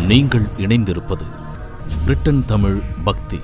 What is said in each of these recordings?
நீங்கள் இணைந்திருப்பது பிரிட்டன் தமிழ் பக்தி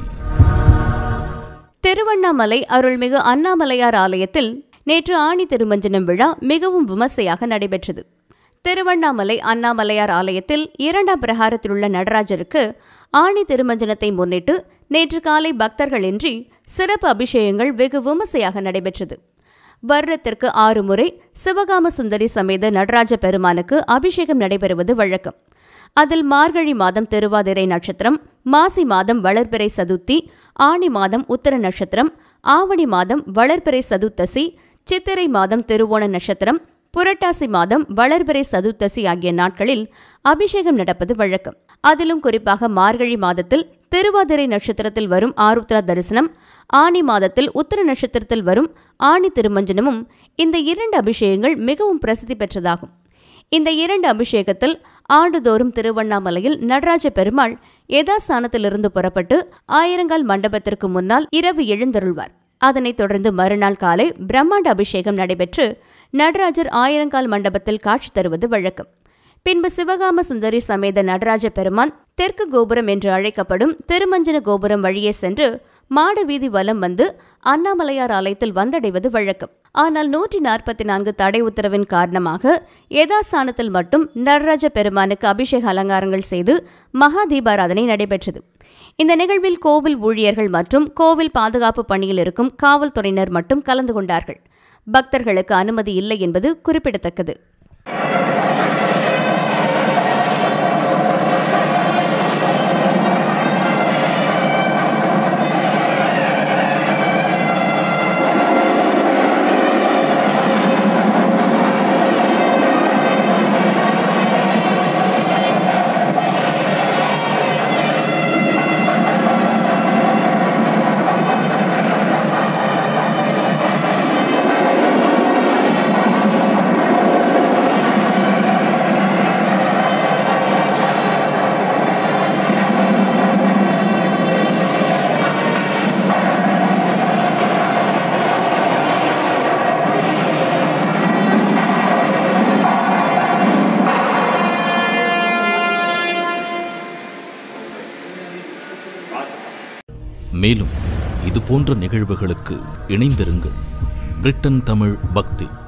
திருவண்ணாமலை அருள்மிகு அண்ணாமலையார் ஆலயத்தில் நேற்று ஆணி திருமஞ்சனம் விழா மிகவும் விமர்சையாக நடைபெற்றது திருவண்ணாமலை அண்ணாமலையார் ஆலயத்தில் இரண்டாம் பிரகாரத்தில் உள்ள நடராஜருக்கு ஆணி திருமஞ்சனத்தை முன்னிட்டு நேற்று காலை பக்தர்களின்றி சிறப்பு அபிஷேகங்கள் வெகு விமர்சையாக நடைபெற்றது வருடத்திற்கு ஆறு முறை சிவகாம சுந்தரி சமேத நடராஜ பெருமானுக்கு அபிஷேகம் நடைபெறுவது வழக்கம் அதில் மார்கழி மாதம் திருவாதிரை நட்சத்திரம் மாசி மாதம் வளர்பிறை சதுர்த்தி ஆணி மாதம் உத்தர நட்சத்திரம் ஆவணி மாதம் வளர்பிறை சதுர்த்தசி சித்திரை மாதம் திருவோண நட்சத்திரம் புரட்டாசி மாதம் வளர்பிறை சதுர்த்தசி ஆகிய நாட்களில் அபிஷேகம் நடப்பது வழக்கம் அதிலும் குறிப்பாக மார்கழி மாதத்தில் திருவாதிரை நட்சத்திரத்தில் வரும் ஆருத்ரா தரிசனம் ஆனி மாதத்தில் உத்தர நட்சத்திரத்தில் வரும் ஆணி திருமஞ்சனமும் இந்த இரண்டு அபிஷேகங்கள் மிகவும் பிரசித்தி பெற்றதாகும் இந்த இரண்டு அபிஷேகத்தில் ஆண்டுதோறும் திருவண்ணாமலையில் நடராஜ பெருமாள் யதாஸ்தானத்திலிருந்து புறப்பட்டு ஆயிரங்கால் மண்டபத்திற்கு முன்னால் இரவு எழுந்தருள்வார் அதனைத் தொடர்ந்து மறுநாள் காலை பிரம்மாண்ட அபிஷேகம் நடைபெற்று நடராஜர் ஆயிரங்கால் மண்டபத்தில் காட்சி தருவது வழக்கம் பின்பு சிவகாம சுந்தரி சமேத நடராஜ பெருமான் தெற்கு கோபுரம் என்று அழைக்கப்படும் திருமஞ்சன கோபுரம் வழியே சென்று மாட வீதி வலம் வந்து அண்ணாமலையார் ஆலயத்தில் வந்தடைவது வழக்கம் ஆனால் நூற்றி நாற்பத்தி நான்கு தடை உத்தரவின் காரணமாக யதாஸ்தானத்தில் மட்டும் நடராஜ பெருமானுக்கு அபிஷேக அலங்காரங்கள் செய்து மகா தீபாராதனை நடைபெற்றது இந்த நிகழ்வில் கோவில் ஊழியர்கள் மற்றும் கோவில் பாதுகாப்பு பணியில் இருக்கும் காவல்துறையினர் மட்டும் கலந்து கொண்டார்கள் பக்தர்களுக்கு அனுமதி இல்லை என்பது குறிப்பிடத்தக்கது மேலும் இது போன்ற நிகழ்வுகளுக்கு இணைந்திருங்கள் பிரிட்டன் தமிழ் பக்தி